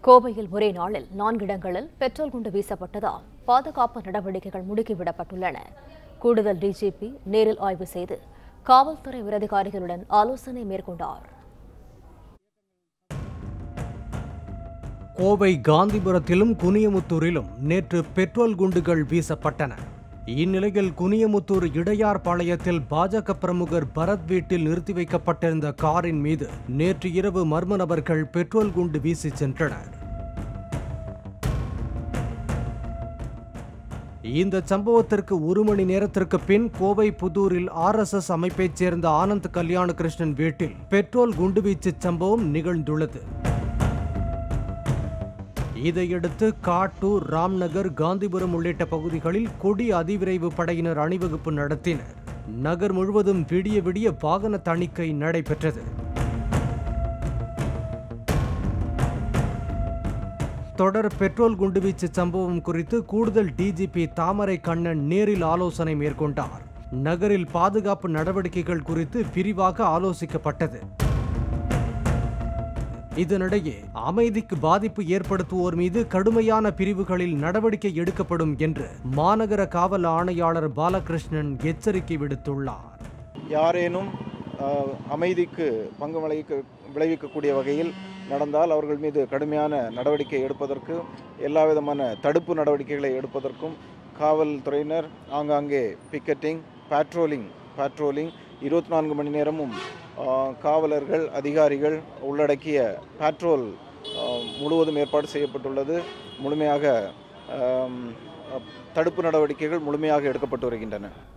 கோவையில் ஒரே நாளில் நான்கு இடங்களில் பெட்ரோல் குண்டு வீசப்பட்டதால் பாதுகாப்பு நடவடிக்கைகள் முடுக்கிவிடப்பட்டுள்ளன கூடுதல் டிஜிபி நேரில் ஆய்வு செய்து காவல்துறை உயரதிகாரிகளுடன் ஆலோசனை மேற்கொண்டார் கோவை காந்திபுரத்திலும் குனியமுத்தூரிலும் நேற்று பெட்ரோல் குண்டுகள் வீசப்பட்டன இந்நிலையில் குனியமுத்தூர் இடையார் பாளையத்தில் பாஜக பிரமுகர் பரத் வீட்டில் நிறுத்தி வைக்கப்பட்டிருந்த காரின் மீது நேற்று இரவு மர்ம நபர்கள் பெட்ரோல் குண்டு வீசி சென்றனர் இந்த சம்பவத்திற்கு ஒரு மணி நேரத்திற்கு பின் கோவை புதூரில் ஆர்எஸ்எஸ் அமைப்பைச் சேர்ந்த ஆனந்த் கல்யாண கிருஷ்ணன் வீட்டில் பெட்ரோல் குண்டுவீச்சு சம்பவம் நிகழ்ந்துள்ளது இதையடுத்து காட்டூர் ராம்நகர் காந்திபுரம் உள்ளிட்ட பகுதிகளில் கொடி அதிவிரைவு படையினர் அணிவகுப்பு நடத்தினர் நகர் முழுவதும் விடிய விடிய வாகன தணிக்கை நடைபெற்றது தொடர் பெட்ரோல் குண்டுவீச்சு சம்பவம் குறித்து கூடுதல் டிஜிபி தாமரை கண்ணன் நேரில் ஆலோசனை மேற்கொண்டார் நகரில் பாதுகாப்பு நடவடிக்கைகள் குறித்து விரிவாக ஆலோசிக்கப்பட்டது இதனிடையே அமைதிக்கு பாதிப்பு ஏற்படுத்துவோர் மீது கடுமையான பிரிவுகளில் நடவடிக்கை எடுக்கப்படும் என்று மாநகர காவல் ஆணையாளர் பாலகிருஷ்ணன் எச்சரிக்கை விடுத்துள்ளார் யாரேனும் அஹ், அமைதிக்கு பங்கு விளைவிக்க விளைவிக்கக்கூடிய வகையில் நடந்தால் அவர்கள் மீது கடுமையான நடவடிக்கை எடுப்பதற்கு எல்லா விதமான தடுப்பு நடவடிக்கைகளை எடுப்பதற்கும் காவல்துறையினர் ஆங்காங்கே பிக்கெட்டிங் பேட்ரோலிங் பேட்ரோலிங் இருபத்தி நான்கு மணி நேரமும் அஹ், காவலர்கள் அதிகாரிகள் உள்ளடக்கிய பேட்ரோல் அஹ், முழுவதும் ஏற்பாடு செய்யப்பட்டுள்ளது முழுமையாக அம், அப்- தடுப்பு நடவடிக்கைகள் முழுமையாக எடுக்கப்பட்டு வருகின்றன